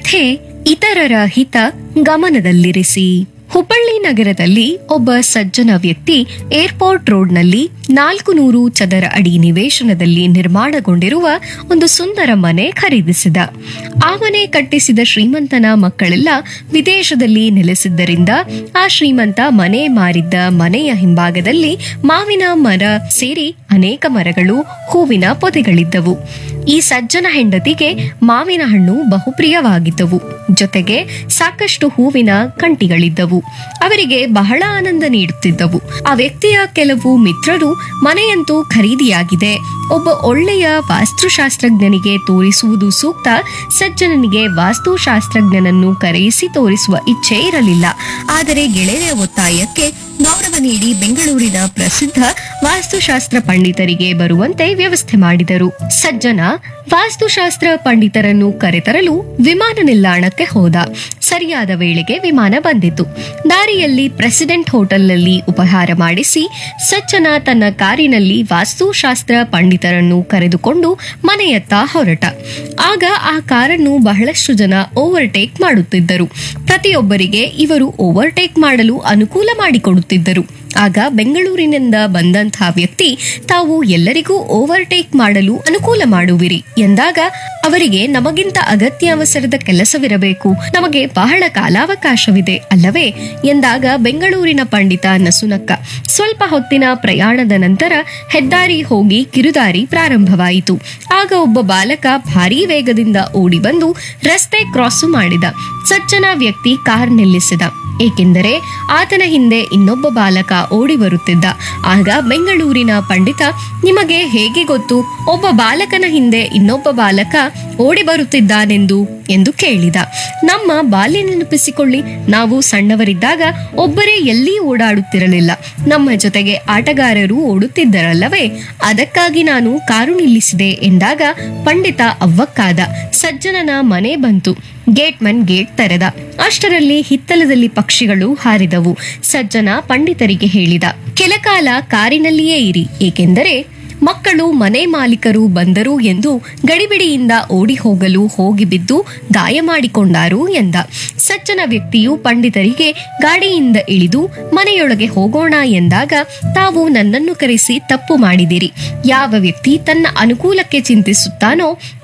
ಕಥೆ ಇತರರ ಹಿತ ಗಮನದಲ್ಲಿರಿಸಿ ಹುಬ್ಬಳ್ಳಿ ನಗರದಲ್ಲಿ ಒಬ್ಬ ಸಜ್ಜನ ವ್ಯಕ್ತಿ ಏರ್ಪೋರ್ಟ್ ರೋಡ್ನಲ್ಲಿ ನಾಲ್ಕು ನೂರು ಚದರ ಅಡಿ ನಿವೇಶನದಲ್ಲಿ ನಿರ್ಮಾಣಗೊಂಡಿರುವ ಒಂದು ಸುಂದರ ಮನೆ ಖರೀದಿಸಿದ ಆ ಮನೆ ಕಟ್ಟಿಸಿದ ಶ್ರೀಮಂತನ ಮಕ್ಕಳೆಲ್ಲ ವಿದೇಶದಲ್ಲಿ ನೆಲೆಸಿದ್ದರಿಂದ ಆ ಶ್ರೀಮಂತ ಮನೆ ಮಾರಿದ್ದ ಮನೆಯ ಹಿಂಭಾಗದಲ್ಲಿ ಮಾವಿನ ಮರ ಸೇರಿ ಅನೇಕ ಮರಗಳು ಹೂವಿನ ಪೊದೆಗಳಿದ್ದವು ಈ ಸಜ್ಜನ ಹೆಂಡತಿಗೆ ಮಾವಿನ ಹಣ್ಣು ಬಹುಪ್ರಿಯವಾಗಿದ್ದವು ಜೊತೆಗೆ ಸಾಕಷ್ಟು ಹೂವಿನ ಕಂಟಿಗಳಿದ್ದವು ಅವರಿಗೆ ಬಹಳ ಆನಂದ ನೀಡುತ್ತಿದ್ದವು ಆ ವ್ಯಕ್ತಿಯ ಕೆಲವು ಮಿತ್ರರು ಮನೆಯಂತೂ ಖರೀದಿಯಾಗಿದೆ ಒಬ್ಬ ಒಳ್ಳೆಯ ವಾಸ್ತುಶಾಸ್ತ್ರಜ್ಞನಿಗೆ ತೋರಿಸುವುದು ಸೂಕ್ತ ಸಜ್ಜನನಿಗೆ ವಾಸ್ತುಶಾಸ್ತ್ರಜ್ಞನನ್ನು ಕರೆಯಿಸಿ ತೋರಿಸುವ ಇಚ್ಛೆ ಇರಲಿಲ್ಲ ಆದರೆ ಗೆಳೆಯರ ಒತ್ತಾಯಕ್ಕೆ ಗೌರವ ನೀಡಿ ಬೆಂಗಳೂರಿನ ಪ್ರಸಿದ್ಧ ವಾಸ್ತುಶಾಸ್ತ್ರ ಪಂಡಿತರಿಗೆ ಬರುವಂತೆ ವ್ಯವಸ್ಥೆ ಮಾಡಿದರು ಸಜ್ಜನ ವಾಸ್ತುಶಾಸ್ತ್ರ ಪಂಡಿತರನ್ನು ಕರೆತರಲು ವಿಮಾನ ನಿಲ್ದಾಣಕ್ಕೆ ಹೋದ ಸರಿಯಾದ ವೇಳೆಗೆ ವಿಮಾನ ಬಂದಿತು ದಾರಿಯಲ್ಲಿ ಪ್ರೆಸಿಡೆಂಟ್ ಹೋಟೆಲ್ನಲ್ಲಿ ಉಪಹಾರ ಮಾಡಿಸಿ ಸಜ್ಜನ ತನ್ನ ಕಾರಿನಲ್ಲಿ ವಾಸ್ತುಶಾಸ್ತ್ರ ಪಂಡಿತರನ್ನು ಕರೆದುಕೊಂಡು ಮನೆಯತ್ತ ಹೊರಟ ಆಗ ಆ ಕಾರನ್ನು ಬಹಳಷ್ಟು ಜನ ಓವರ್ಟೇಕ್ ಮಾಡುತ್ತಿದ್ದರು ಪ್ರತಿಯೊಬ್ಬರಿಗೆ ಇವರು ಓವರ್ಟೇಕ್ ಮಾಡಲು ಅನುಕೂಲ ಮಾಡಿಕೊಡುತ್ತಿದ್ದರು ಆಗ ಬೆಂಗಳೂರಿನಿಂದ ಬಂದಂತಹ ವ್ಯಕ್ತಿ ತಾವು ಎಲ್ಲರಿಗೂ ಓವರ್ಟೇಕ್ ಮಾಡಲು ಅನುಕೂಲ ಮಾಡುವಿರಿ ಎಂದಾಗ ಅವರಿಗೆ ನಮಗಿಂತ ಅಗತ್ಯ ಅವಸರದ ಕೆಲಸವಿರಬೇಕು ನಮಗೆ ಬಹಳ ಕಾಲಾವಕಾಶವಿದೆ ಅಲ್ಲವೇ ಎಂದಾಗ ಬೆಂಗಳೂರಿನ ಪಂಡಿತ ನಸುನಕ್ಕ ಸ್ವಲ್ಪ ಹೊತ್ತಿನ ಪ್ರಯಾಣದ ನಂತರ ಹೆದ್ದಾರಿ ಹೋಗಿ ಕಿರುದಾರಿ ಪ್ರಾರಂಭವಾಯಿತು ಆಗ ಒಬ್ಬ ಬಾಲಕ ಭಾರೀ ವೇಗದಿಂದ ಓಡಿ ಬಂದು ರಸ್ತೆ ಕ್ರಾಸು ಮಾಡಿದ ಸಜ್ಜನ ವ್ಯಕ್ತಿ ಕಾರ್ ನಿಲ್ಲಿಸಿದ ಏಕೆಂದರೆ ಆತನ ಹಿಂದೆ ಇನ್ನೊಬ್ಬ ಬಾಲಕ ಓಡಿ ಬರುತ್ತಿದ್ದ ಆಗ ಬೆಂಗಳೂರಿನ ಪಂಡಿತ ನಿಮಗೆ ಹೇಗೆ ಗೊತ್ತು ಒಬ್ಬ ಬಾಲಕನ ಹಿಂದೆ ಇನ್ನೊಬ್ಬ ಬಾಲಕ ಓಡಿ ಬರುತ್ತಿದ್ದಾನೆಂದು ಎಂದು ಕೇಳಿದ ನಮ್ಮ ಬಾಲ್ಯ ನೆನಪಿಸಿಕೊಳ್ಳಿ ನಾವು ಸಣ್ಣವರಿದ್ದಾಗ ಒಬ್ಬರೇ ಎಲ್ಲಿ ಓಡಾಡುತ್ತಿರಲಿಲ್ಲ ನಮ್ಮ ಜೊತೆಗೆ ಆಟಗಾರರು ಓಡುತ್ತಿದ್ದರಲ್ಲವೇ ಅದಕ್ಕಾಗಿ ನಾನು ಕಾರು ನಿಲ್ಲಿಸಿದೆ ಎಂದಾಗ ಪಂಡಿತ ಅವ್ವಕ್ಕಾದ ಸಜ್ಜನನ ಮನೆ ಬಂತು ಗೇಟ್ಮನ್ ಗೇಟ್ ತೆರೆದ ಅಷ್ಟರಲ್ಲಿ ಹಿತ್ತಲದಲ್ಲಿ ಪಕ್ಷಿಗಳು ಹಾರಿದವು ಸಜ್ಜನ ಪಂಡಿತರಿಗೆ ಹೇಳಿದ ಕೆಲಕಾಲ ಕಾರಿನಲ್ಲಿಯೇ ಇರಿ ಏಕೆಂದರೆ ಮಕ್ಕಳು ಮನೆ ಮಾಲೀಕರು ಬಂದರು ಎಂದು ಗಡಿಬಿಡಿಯಿಂದ ಓಡಿ ಹೋಗಲು ಹೋಗಿ ಬಿದ್ದು ಗಾಯ ಮಾಡಿಕೊಂಡಾರು ಎಂದ ಸಜ್ಜನ ವ್ಯಕ್ತಿಯು ಪಂಡಿತರಿಗೆ ಗಾಡಿಯಿಂದ ಇಳಿದು ಮನೆಯೊಳಗೆ ಹೋಗೋಣ ಎಂದಾಗ ತಾವು ನನ್ನನ್ನು ಕರೆಸಿ ತಪ್ಪು ಮಾಡಿದಿರಿ ಯಾವ ವ್ಯಕ್ತಿ ತನ್ನ ಅನುಕೂಲಕ್ಕೆ ಚಿಂತಿಸುತ್ತಾನೋ